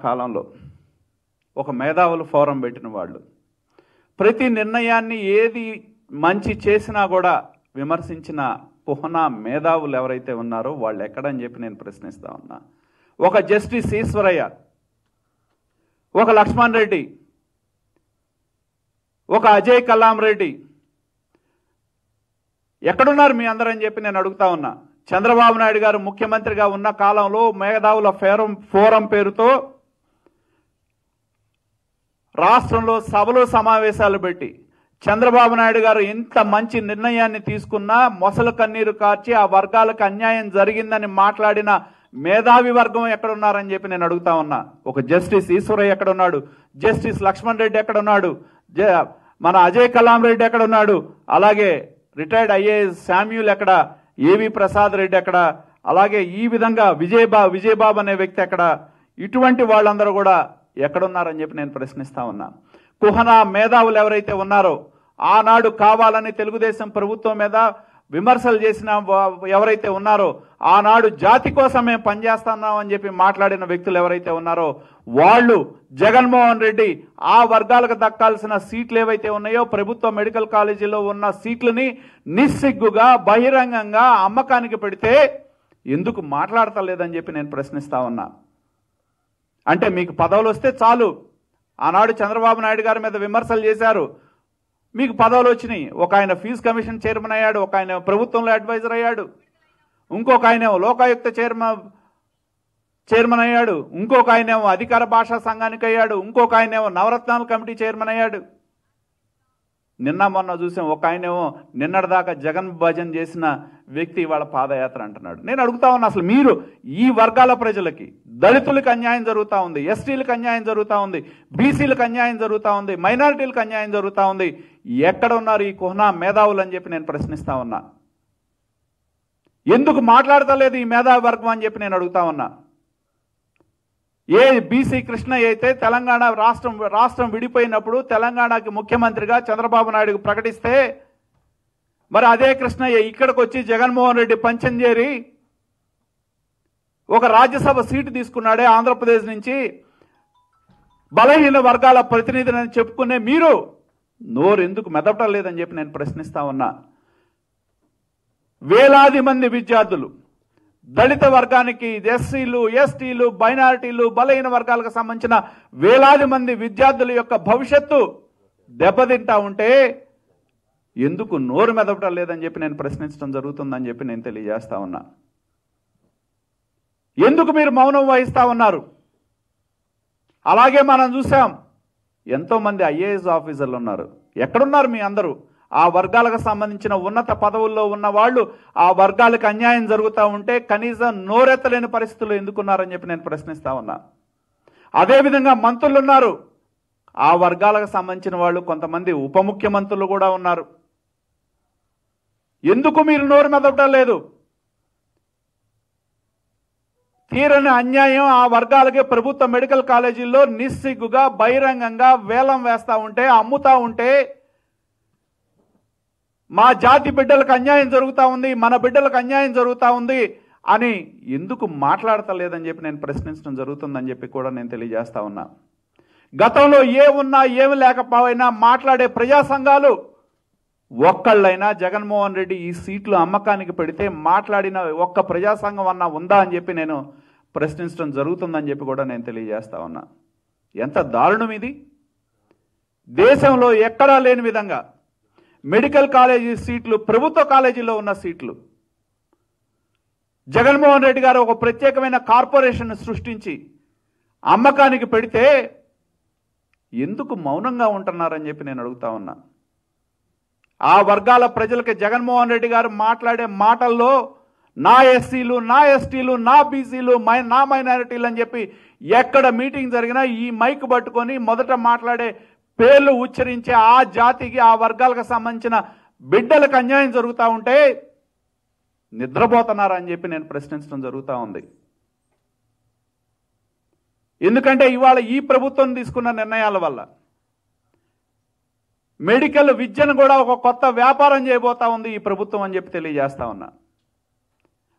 కాలంలో ఒక మేధావులు ఫోరం పెట్టిన వాళ్ళు ప్రతి నిర్ణయాన్ని ఏది మంచి చేసినా కూడా విమర్శించిన కుహన మేధావులు ఎవరైతే ఉన్నారో వాళ్ళు ఎక్కడని చెప్పి నేను ప్రశ్నిస్తా ఉన్నా ఒక జస్టిస్ ఈశ్వరయ్య ఒక లక్ష్మణ్ రెడ్డి ఒక అజయ్ కలాం రెడ్డి ఎక్కడున్నారు మీ అందరని చెప్పి నేను అడుగుతా ఉన్నా చంద్రబాబు నాయుడు గారు ముఖ్యమంత్రిగా ఉన్న కాలంలో మేధావుల ఫోరం ఫోరం పేరుతో రాష్ట్రంలో సభలు సమావేశాలు పెట్టి చంద్రబాబు నాయుడు గారు ఇంత మంచి నిర్ణయాన్ని తీసుకున్నా మొసలు కన్నీరు కార్చి ఆ వర్గాలకు అన్యాయం జరిగిందని మాట్లాడిన మేధావి వర్గం ఎక్కడున్నారని చెప్పి నేను అడుగుతా ఉన్నా ఒక జస్టిస్ ఈశ్వరయ్య ఎక్కడున్నాడు జస్టిస్ లక్ష్మణ్ రెడ్డి ఎక్కడున్నాడు జ- మన అజయ్ కలాం రెడ్డి ఎక్కడున్నాడు అలాగే రిటైర్డ్ ఐఏఎస్ శామ్యూల్ ఎక్కడ ఏవి ప్రసాద్ రెడ్డి ఎక్కడ అలాగే ఈ విధంగా విజయబా విజయబాబు అనే వ్యక్తి ఎక్కడ ఇటువంటి వాళ్ళందరూ కూడా ఎక్కడున్నారని చెప్పి నేను ప్రశ్నిస్తా ఉన్నా కుహన మేధావులు ఎవరైతే ఉన్నారో ఆనాడు కావాలని తెలుగుదేశం ప్రభుత్వం మీద విమర్శలు చేసిన వా- ఎవరైతే ఉన్నారో ఆనాడు జాతి కోసం మేము పనిచేస్తున్నాం అని చెప్పి మాట్లాడిన వ్యక్తులు ఎవరైతే ఉన్నారో వాళ్ళు జగన్మోహన్ రెడ్డి ఆ వర్గాలకు దక్కాల్సిన సీట్లు ఏవైతే ఉన్నాయో ప్రభుత్వ మెడికల్ కాలేజీలో ఉన్న సీట్లని నిస్సిగ్గుగా బహిరంగంగా అమ్మకానికి పెడితే ఎందుకు మాట్లాడతలేదని చెప్పి నేను ప్రశ్నిస్తా ఉన్నా అంటే మీకు పదవులు వస్తే చాలు ఆనాడు చంద్రబాబు నాయుడు గారి మీద విమర్శలు చేశారు మీకు పదవులు వచ్చినాయి ఒక ఆయన ఫీజు కమిషన్ చైర్మన్ అయ్యాడు ఒక ఆయన ప్రభుత్వంలో అడ్వైజర్ అయ్యాడు ఇంకొక ఆయన లోకాయుక్త చైర్మన్ చైర్మన్ అయ్యాడు ఇంకొక ఆయనేమో అధికార భాషా సంఘానికి అయ్యాడు ఇంకొక ఆయనేమో నవరత్నాల కమిటీ చైర్మన్ అయ్యాడు నిన్న మొన్న చూసాం ఒక ఆయనేమో నిన్నటిదాకా జగన్ భజన్ చేసిన వ్యక్తి వాళ్ళ పాదయాత్ర అంటున్నాడు నేను అడుగుతా ఉన్నా అసలు మీరు ఈ వర్గాల ప్రజలకి దళితులకు అన్యాయం జరుగుతూ ఉంది ఎస్టీలకు అన్యాయం జరుగుతూ ఉంది బీసీలకు అన్యాయం జరుగుతూ ఉంది మైనారిటీలకు అన్యాయం జరుగుతూ ఉంది ఎక్కడ ఉన్నారు ఈ కుహనా మేధావులు అని చెప్పి నేను ప్రశ్నిస్తా ఉన్నా ఎందుకు మాట్లాడతలేదు ఈ మేధావి వర్గం అని చెప్పి నేను అడుగుతా ఉన్నా ఏ బీసీ కృష్ణయ్య అయితే తెలంగాణ రాష్ట్రం రాష్ట్రం విడిపోయినప్పుడు తెలంగాణకి ముఖ్యమంత్రిగా చంద్రబాబు నాయుడు ప్రకటిస్తే మరి అదే కృష్ణయ్య ఇక్కడికి వచ్చి జగన్మోహన్ రెడ్డి పంచంజేరి ఒక రాజ్యసభ సీటు తీసుకున్నాడే ఆంధ్రప్రదేశ్ నుంచి బలహీన వర్గాల ప్రతినిధిని చెప్పుకునే మీరు నోరు ఎందుకు మెదపటం లేదని చెప్పి నేను ప్రశ్నిస్తా ఉన్నా వేలాది మంది విద్యార్థులు దళిత వర్గానికి ఎస్సీలు ఎస్టీలు మైనారిటీలు బలహీన వర్గాలకు సంబంధించిన వేలాది మంది విద్యార్థుల యొక్క భవిష్యత్తు దెబ్బతింటా ఉంటే ఎందుకు నోరు మెదపటం లేదని చెప్పి నేను ప్రశ్నించడం జరుగుతుందని చెప్పి నేను తెలియజేస్తా ఉన్నా ఎందుకు మీరు మౌనం వహిస్తా ఉన్నారు అలాగే మనం చూసాం ఎంతో మంది ఐఏఎస్ ఆఫీసర్లు ఉన్నారు ఎక్కడున్నారు మీ అందరూ ఆ వర్గాలకు సంబంధించిన ఉన్నత పదవుల్లో ఉన్న వాళ్ళు ఆ వర్గాలకు అన్యాయం జరుగుతూ ఉంటే కనీసం నోరెత్తలేని పరిస్థితులు ఎందుకున్నారని చెప్పి నేను ప్రశ్నిస్తా ఉన్నా అదేవిధంగా మంత్రులు ఉన్నారు ఆ వర్గాలకు సంబంధించిన వాళ్ళు కొంతమంది ఉప ముఖ్యమంత్రులు కూడా ఉన్నారు ఎందుకు మీరు నోరు మెదపడం లేదు తీరని అన్యాయం ఆ వర్గాలకి ప్రభుత్వ మెడికల్ కాలేజీల్లో నిస్సిగ్గుగా బహిరంగంగా వేలం వేస్తా ఉంటే అమ్ముతా ఉంటే మా జాతి బిడ్డలకు అన్యాయం జరుగుతూ ఉంది మన బిడ్డలకు అన్యాయం జరుగుతూ ఉంది అని ఎందుకు మాట్లాడతలేదని చెప్పి నేను ప్రశ్నించడం జరుగుతుందని చెప్పి కూడా నేను తెలియజేస్తా ఉన్నా గతంలో ఏ ఉన్నా ఏమి లేకపోయినా మాట్లాడే ప్రజా సంఘాలు ఒక్కళ్ళైనా జగన్మోహన్ రెడ్డి ఈ సీట్లు అమ్మకానికి పెడితే మాట్లాడిన ఒక్క ప్రజా సంఘం అన్నా ఉందా అని చెప్పి నేను ప్రశ్నించడం జరుగుతుందని చెప్పి కూడా నేను తెలియజేస్తా ఉన్నా ఎంత దారుణం ఇది దేశంలో ఎక్కడా లేని విధంగా మెడికల్ కాలేజీ సీట్లు ప్రభుత్వ కాలేజీలో ఉన్న సీట్లు జగన్మోహన్ రెడ్డి గారు ఒక ప్రత్యేకమైన కార్పొరేషన్ సృష్టించి అమ్మకానికి పెడితే ఎందుకు మౌనంగా ఉంటున్నారని చెప్పి నేను అడుగుతా ఉన్నా ఆ వర్గాల ప్రజలకి జగన్మోహన్ రెడ్డి గారు మాట్లాడే మాటల్లో నా ఎస్సీలు నా ఎస్టీలు నా బీసీలు మై నా మైనారిటీలు అని చెప్పి ఎక్కడ మీటింగ్ జరిగినా ఈ మైక్ పట్టుకొని మొదట మాట్లాడే పేర్లు ఉచ్చరించే ఆ జాతికి ఆ వర్గాలకు సంబంధించిన బిడ్డలకు అన్యాయం జరుగుతూ ఉంటే నిద్రపోతున్నారా అని చెప్పి నేను ప్రశ్నించడం జరుగుతూ ఉంది ఎందుకంటే ఇవాళ ఈ ప్రభుత్వం తీసుకున్న నిర్ణయాల వల్ల మెడికల్ విద్యను కూడా ఒక కొత్త వ్యాపారం చేయబోతా ఉంది ఈ ప్రభుత్వం అని చెప్పి తెలియజేస్తా ఉన్నా